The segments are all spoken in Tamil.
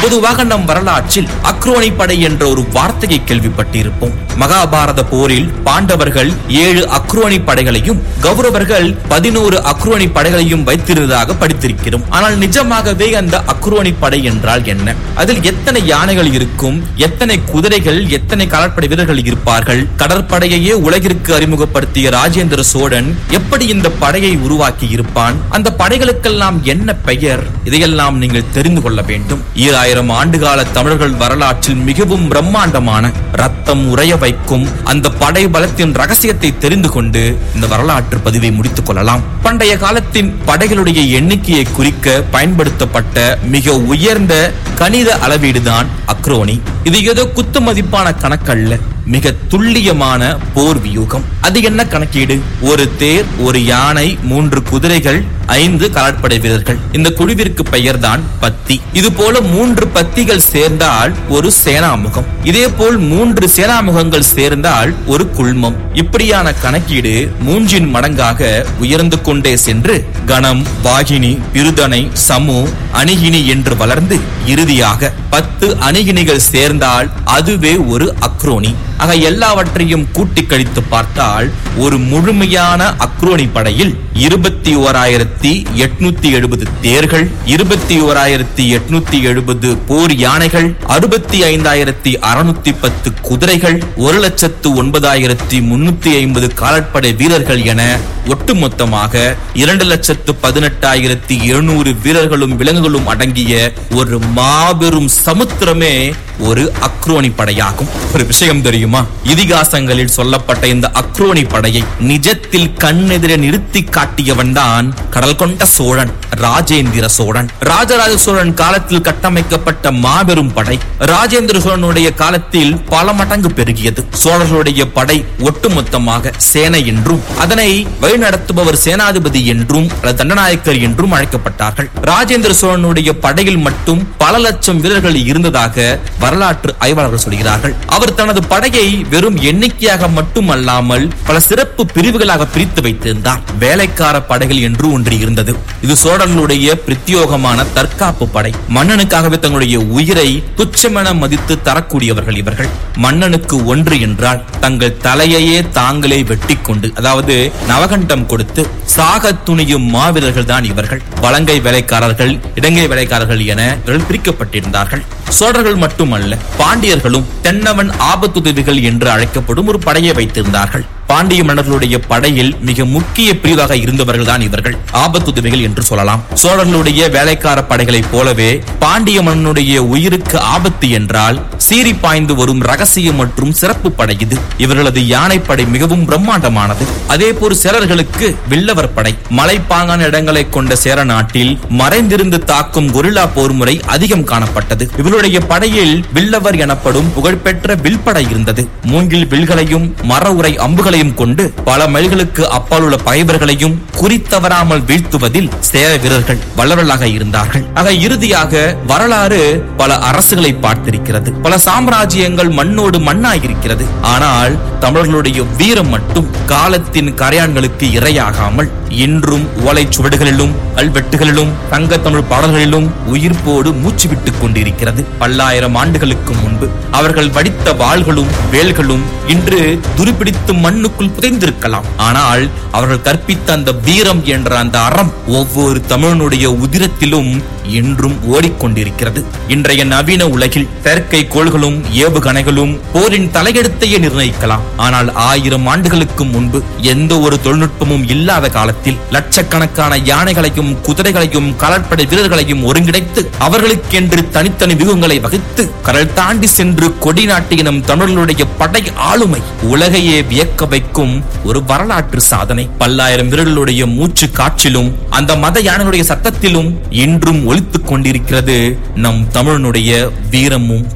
பொதுவாக நம் வரலாற்றில் அக்ரோனி படை என்ற ஒரு வார்த்தையை கேள்விப்பட்டிருப்போம் மகாபாரத போரில் பாண்டவர்கள் ஏழு அக்ரோனி படைகளையும் கௌரவர்கள் பதினோரு அக்ரோனி படைகளையும் வைத்திருந்ததாக படித்திருக்கிறோம் ஆனால் நிஜமாகவே அந்த அக்ரோனி படை என்றால் என்ன அதில் எத்தனை யானைகள் இருக்கும் எத்தனை குதிரைகள் எத்தனை கடற்படை வீரர்கள் இருப்பார்கள் கடற்படையையே உலகிற்கு அறிமுகப்படுத்திய ராஜேந்திர சோழன் எப்படி இந்த படையை உருவாக்கி இருப்பான் அந்த படைகளுக்கெல்லாம் என்ன பெயர் இதையெல்லாம் நீங்கள் தெரிந்து கொள்ள வேண்டும் ஈராயிரம் ஆண்டுகால தமிழர்கள் வரலாற்றில் மிகவும் பிரம்மாண்டமான ரத்தம் உறைய வைக்கும் அந்த படை பலத்தின் ரகசியத்தை தெரிந்து கொண்டு இந்த வரலாற்று பதிவை முடித்துக் கொள்ளலாம் பண்டைய காலத்தின் படைகளுடைய எண்ணிக்கையை குறிக்க பயன்படுத்தப்பட்ட மிக உயர்ந்த கணித அளவீடுதான் அக்ரோனி இது ஏதோ குத்து மதிப்பான கணக்கல்ல மிக துல்லியமான போர் வியூகம் அது என்ன கணக்கீடு ஒரு தேர் ஒரு யானை மூன்று குதிரைகள் ஐந்து கடற்படை வீரர்கள் இந்த குழுவிற்கு பெயர்தான் பத்தி இது போல மூன்று பத்திகள் சேர்ந்தால் ஒரு சேனாமுகம் இதே போல் மூன்று சேனாமுகங்கள் சேர்ந்தால் ஒரு குள்மம் இப்படியான கணக்கீடு மூன்றின் மடங்காக உயர்ந்து கொண்டே சென்று கணம் வாகினி பிருதனை சமு அணிகினி என்று வளர்ந்து இறுதியாக பத்து அணிகினிகள் சேர்ந்தால் அதுவே ஒரு அக்ரோனி ஆக எல்லாவற்றையும் கூட்டி கழித்து பார்த்தால் ஒரு முழுமையான அக்ரோனி படையில் இருபத்தி ஓராயிரத்தி எட்நூத்தி எழுபது தேர்கள் இருபத்தி ஓராயிரத்தி எட்நூத்தி எழுபது போர் யானைகள் அறுபத்தி ஐந்தாயிரத்தி அறுநூத்தி பத்து குதிரைகள் ஒரு லட்சத்து ஒன்பதாயிரத்தி முன்னூத்தி ஐம்பது காலற்படை வீரர்கள் என ஒட்டுமொத்தமாக இரண்டு லட்சத்து பதினெட்டாயிரத்தி எழுநூறு வீரர்களும் விலங்குகளும் அடங்கிய ஒரு மாபெரும் சமுத்திரமே ஒரு அக்ரோனி படையாகும் ஒரு விஷயம் தெரியுமா இதிகாசங்களில் சொல்லப்பட்ட இந்த அக்ரோனி படையை நிஜத்தில் கண்ணெதிரே நிறுத்தி காட்டியவன் தான் கடல் கொண்ட சோழன் ராஜேந்திர சோழன் ராஜராஜ சோழன் காலத்தில் கட்டமைக்கப்பட்ட மாபெரும் படை ராஜேந்திர சோழனுடைய காலத்தில் பல மடங்கு பெருகியது சோழர்களுடைய படை ஒட்டுமொத்தமாக சேனை என்றும் அதனை வழிநடத்துபவர் சேனாதிபதி என்றும் அல்லது தண்டநாயக்கர் என்றும் அழைக்கப்பட்டார்கள் ராஜேந்திர சோழனுடைய படையில் மட்டும் பல லட்சம் வீரர்கள் இருந்ததாக வரலாற்று ஆய்வாளர்கள் சொல்கிறார்கள் அவர் தனது படையை வெறும் எண்ணிக்கையாக மட்டுமல்லாமல் பல சிறப்பு பிரிவுகளாக பிரித்து வைத்திருந்தார் வேலைக்கார படைகள் என்று ஒன்று இருந்தது இது சோழர்களுடைய பிரத்யோகமான தற்காப்பு படை மன்னனுக்காகவே தங்களுடைய உயிரை துச்சமென மதித்து தரக்கூடியவர்கள் இவர்கள் மன்னனுக்கு ஒன்று என்றால் தங்கள் தலையையே தாங்களே வெட்டி கொண்டு அதாவது நவகண்டம் கொடுத்து சாக துணியும் மாவீரர்கள் தான் இவர்கள் வலங்கை வேலைக்காரர்கள் இடங்கை வேலைக்காரர்கள் என இவர்கள் பிரிக்கப்பட்டிருந்தார்கள் சோழர்கள் மட்டுமல்ல பாண்டியர்களும் தென்னவன் ஆபத்துதவிகள் என்று அழைக்கப்படும் ஒரு படையை வைத்திருந்தார்கள் பாண்டிய மன்னர்களுடைய படையில் மிக முக்கிய பிரிவாக இருந்தவர்கள் தான் இவர்கள் ஆபத்துதவிகள் என்று சொல்லலாம் சோழர்களுடைய வேலைக்கார படைகளைப் போலவே பாண்டிய மன்னனுடைய உயிருக்கு ஆபத்து என்றால் சீறி பாய்ந்து வரும் ரகசிய மற்றும் சிறப்பு படை இது இவர்களது யானைப்படை மிகவும் பிரம்மாண்டமானது அதே போல் சேரர்களுக்கு வில்லவர் படை மலைப்பாங்கான இடங்களை கொண்ட சேர நாட்டில் மறைந்திருந்து தாக்கும் கொரில்லா போர் முறை அதிகம் காணப்பட்டது இவருடைய படையில் வில்லவர் எனப்படும் புகழ்பெற்ற வில்படை இருந்தது மூங்கில் வில்களையும் மர உரை அம்புகளையும் கொண்டு பல மைல்களுக்கு அப்பால் உள்ள பகைவர்களையும் குறித்தவராமல் வீழ்த்துவதில் சேர வீரர்கள் வல்லவர்களாக இருந்தார்கள் ஆக இறுதியாக வரலாறு பல அரசுகளை பார்த்திருக்கிறது பல சாம்ராஜ்யங்கள் மண்ணோடு மண்ணாயிருக்கிறது ஆனால் தமிழர்களுடைய வீரம் மட்டும் காலத்தின் கரையான்களுக்கு இரையாகாமல் இன்றும் ஓலை சுவடுகளிலும் கல்வெட்டுகளிலும் தங்க தமிழ் பாடல்களிலும் உயிர்ப்போடு மூச்சு விட்டுக் கொண்டிருக்கிறது பல்லாயிரம் ஆண்டுகளுக்கு முன்பு அவர்கள் வடித்த வாள்களும் வேல்களும் இன்று துருப்பிடித்து மண்ணுக்குள் புதைந்திருக்கலாம் ஆனால் அவர்கள் கற்பித்த அந்த வீரம் என்ற அந்த அறம் ஒவ்வொரு தமிழனுடைய உதிரத்திலும் இன்றும் ஓடிக்கொண்டிருக்கிறது இன்றைய நவீன உலகில் செயற்கை கோள்களும் ஏவுகணைகளும் போரின் தலையெழுத்தையே நிர்ணயிக்கலாம் ஆனால் ஆயிரம் ஆண்டுகளுக்கு முன்பு எந்த ஒரு தொழில்நுட்பமும் இல்லாத காலத்தில் லட்சக்கணக்கான யானைகளையும் குதிரைகளையும் கடற்படை வீரர்களையும் ஒருங்கிணைத்து அவர்களுக்கென்று தனித்தனி வியூகங்களை வகுத்து கடல் தாண்டி சென்று கொடி நாட்டிய நம் தமிழர்களுடைய படை ஆளுமை உலகையே வியக்க வைக்கும் ஒரு வரலாற்று சாதனை பல்லாயிரம் வீரர்களுடைய மூச்சு காற்றிலும் அந்த மத யானைகளுடைய சத்தத்திலும் இன்றும் ஒலித்துக் கொண்டிருக்கிறது நம் தமிழனுடைய வீரமும்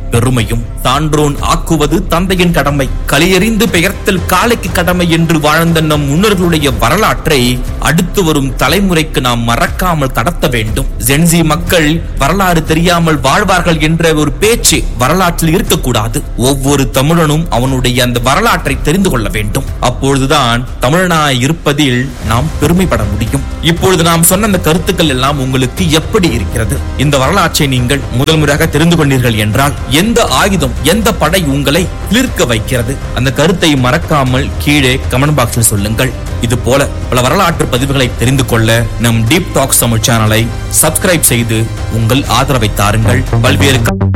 பெருமையும் சான்றோன் ஆக்குவது தந்தையின் கடமை களியறிந்து பெயர்த்தல் காலைக்கு கடமை என்று வாழ்ந்த நம் முன்னோர்களுடைய வரலாற்றை அடுத்து வரும் தலைமுறைக்கு நாம் மறக்காமல் கடத்த வேண்டும் ஜென்சி மக்கள் வரலாறு தெரியாமல் வாழ்வார்கள் என்ற ஒரு பேச்சு வரலாற்றில் இருக்கக்கூடாது ஒவ்வொரு தமிழனும் அவனுடைய அந்த வரலாற்றை தெரிந்து கொள்ள வேண்டும் அப்பொழுதுதான் தமிழனாய் இருப்பதில் நாம் பெருமைப்பட முடியும் இப்பொழுது நாம் சொன்ன அந்த கருத்துக்கள் எல்லாம் உங்களுக்கு எப்படி இருக்கிறது இந்த வரலாற்றை நீங்கள் முதல் முறையாக தெரிந்து கொண்டீர்கள் என்றால் எந்த ஆயுதம் எந்த படை உங்களை கிளிர்க்க வைக்கிறது அந்த கருத்தை மறக்காமல் கீழே கமெண்ட் பாக்ஸில் சொல்லுங்கள் இது போல பல வரலாற்று பதிவுகளை தெரிந்து கொள்ள நம் டீப் டாக்ஸ் தமிழ் சேனலை சப்ஸ்கிரைப் செய்து உங்கள் ஆதரவை தாருங்கள் பல்வேறு க-